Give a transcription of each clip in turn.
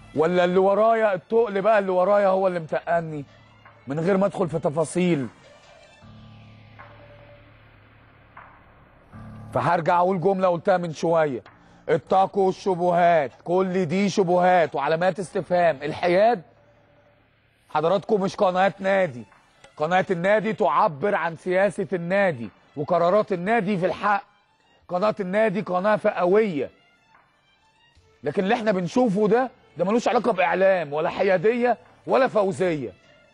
ولا اللي ورايا التقل بقى اللي ورايا هو اللي متقني من غير ما ادخل في تفاصيل فهرجع اقول جمله قلتها من شويه اتقوا الشبهات كل دي شبهات وعلامات استفهام الحياد حضراتكم مش قناه نادي قناه النادي تعبر عن سياسه النادي وقرارات النادي في الحق قناه النادي قناه فئويه لكن اللي احنا بنشوفه ده ده ملوش علاقه باعلام ولا حياديه ولا فوزيه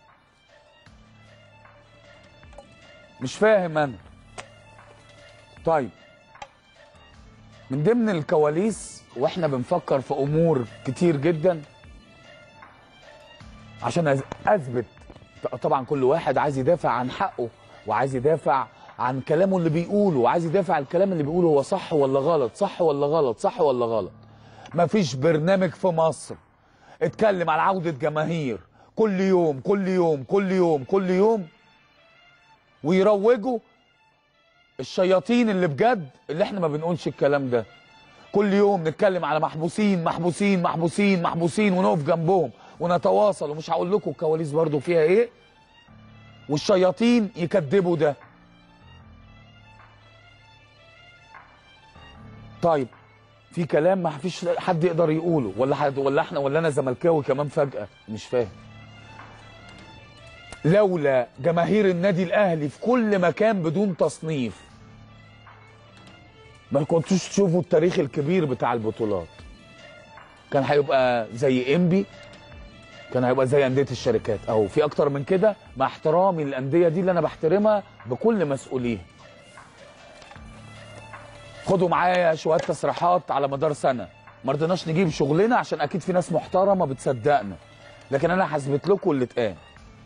مش فاهم انا طيب من ضمن الكواليس واحنا بنفكر في امور كتير جدا عشان أز- اثبت طبعا كل واحد عايز يدافع عن حقه وعايز يدافع عن كلامه اللي بيقوله وعايز يدافع عن الكلام اللي بيقوله هو صح ولا غلط صح ولا غلط صح ولا غلط مفيش برنامج في مصر اتكلم عن عودة جماهير كل يوم كل يوم كل يوم كل يوم ويروجوا الشياطين اللي بجد اللي احنا ما بنقولش الكلام ده كل يوم نتكلم على محبوسين محبوسين محبوسين محبوسين ونقف جنبهم ونتواصل ومش هقول لكم الكواليس برضو فيها ايه والشياطين يكذبوا ده طيب في كلام ما فيش حد يقدر يقوله ولا حد ولا احنا ولا انا زملكاوي كمان فجأة مش فاهم لولا جماهير النادي الاهلي في كل مكان بدون تصنيف ما كنتوش تشوفوا التاريخ الكبير بتاع البطولات كان هيبقى زي انبي كان هيبقى زي انديه الشركات اهو في اكتر من كده مع احترامي للانديه دي اللي انا بحترمها بكل مسؤوليه خدوا معايا شويه تصريحات على مدار سنه ما رضيناش نجيب شغلنا عشان اكيد في ناس محترمه بتصدقنا لكن انا هثبت لكم اللي اتقال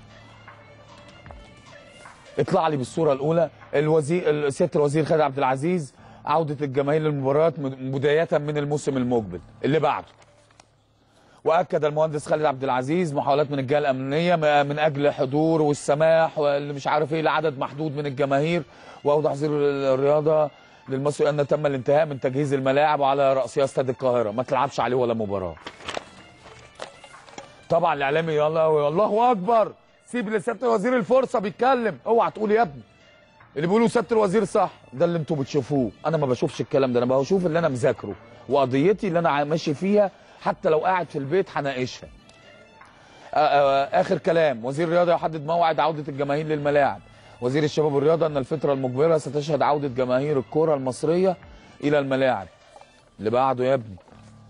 اطلع لي بالصوره الاولى الوزير سياده الوزير خالد عبد العزيز عوده الجماهير للمباريات من- بدايه من الموسم المقبل اللي بعده واكد المهندس خالد عبد العزيز محاولات من الجهه الامنيه م- من اجل حضور والسماح واللي مش عارف ايه لعدد محدود من الجماهير واوضح وزير الرياضه للمصري ان تم الانتهاء من تجهيز الملاعب وعلى راسها استاد القاهره ما تلعبش عليه ولا مباراه طبعا الاعلامي يلا الله اكبر سيب لسياده الوزير الفرصه بيتكلم اوعى تقول يا ابني اللي بيقولوا سياده الوزير صح ده اللي انتوا بتشوفوه انا ما بشوفش الكلام ده انا بشوف اللي انا مذاكره وقضيتي اللي انا ماشي فيها حتى لو قاعد في البيت هناقشها آه، آه، اخر كلام وزير الرياضه يحدد موعد عوده الجماهير للملاعب وزير الشباب والرياضه ان الفتره المقبله ستشهد عوده جماهير الكره المصريه الى الملاعب اللي بعده يا ابني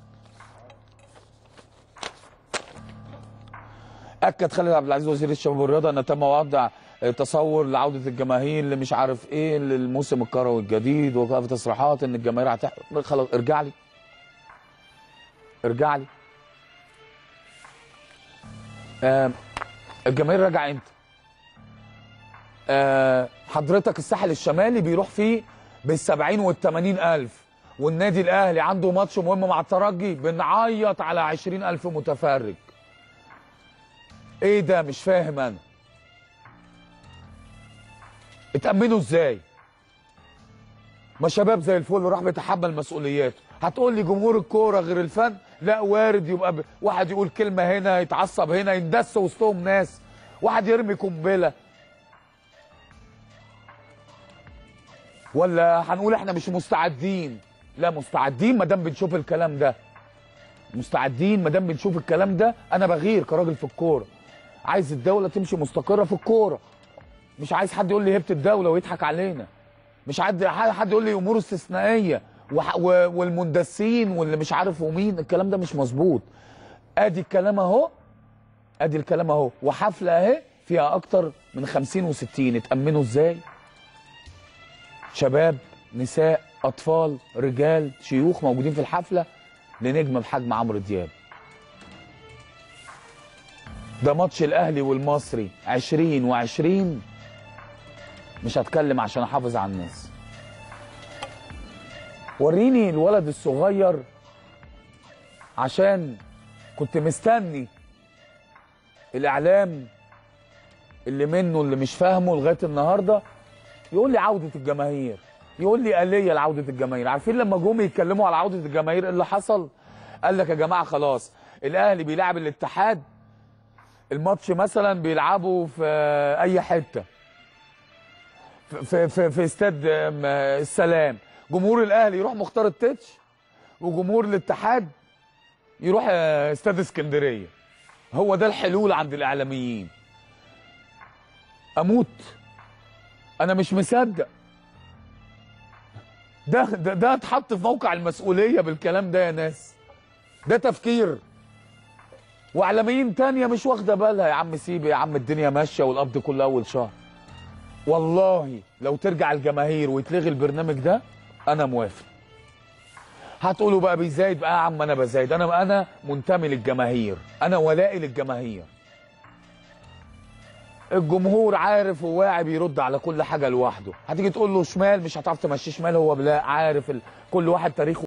اكد خالد عبد العزيز وزير الشباب والرياضه ان تم وضع تصور لعوده الجماهير اللي مش عارف ايه للموسم الكروي الجديد وفي تصريحات ان الجماهير هتح خلاص ارجع لي ارجع لي آه الجماهير راجع امتى؟ آه حضرتك الساحل الشمالي بيروح فيه بالسبعين والثمانين ألف والنادي الأهلي عنده ماتش مهم مع الترجي بنعيط على عشرين ألف متفرج ايه ده مش فاهم انا اتأمنوا ازاي ما شباب زي الفل راح بيتحمل مسؤولياته هتقول لي جمهور الكوره غير الفن لا وارد يبقى ب... واحد يقول كلمه هنا يتعصب هنا يندس وسطهم ناس واحد يرمي قنبله ولا هنقول احنا مش مستعدين لا مستعدين ما دام بنشوف الكلام ده مستعدين ما دام بنشوف الكلام ده انا بغير كراجل في الكوره عايز الدوله تمشي مستقره في الكوره مش عايز حد يقول لي هبت الدوله ويضحك علينا مش حد حد يقول لي امور استثنائيه وح- و- والمندسين واللي مش عارف ومين الكلام ده مش مظبوط ادي الكلام اهو ادي الكلام اهو وحفله اهي فيها اكتر من 50 و60 اتامنوا ازاي شباب نساء اطفال رجال شيوخ موجودين في الحفله لنجم بحجم عمرو دياب ده ماتش الاهلي والمصري 20 و20 مش هتكلم عشان احافظ على الناس وريني الولد الصغير عشان كنت مستني الاعلام اللي منه اللي مش فاهمه لغايه النهارده يقول لي عوده الجماهير يقول لي آلية لعودة الجماهير عارفين لما جم يتكلموا على عودة الجماهير إيه اللي حصل قال لك يا جماعة خلاص الاهلي بيلعب الاتحاد الماتش مثلا بيلعبوا في اي حته في في في استاد آم، السلام جمهور الاهلي يروح مختار التتش وجمهور الاتحاد يروح آه، استاد اسكندريه هو ده الحلول عند الاعلاميين اموت انا مش مصدق ده ده ده اتحط في موقع المسؤوليه بالكلام ده يا ناس ده تفكير واعلاميين تانية مش واخده بالها يا عم سيب يا عم الدنيا ماشيه والقبض كله اول شهر والله لو ترجع الجماهير ويتلغي البرنامج ده انا موافق هتقولوا بقى بيزايد بقى يا عم انا بزايد انا انا منتمي للجماهير انا ولائي للجماهير الجمهور عارف وواعي بيرد على كل حاجه لوحده هتيجي تقول له شمال مش هتعرف تمشيه شمال هو بلا عارف ال... كل واحد تاريخه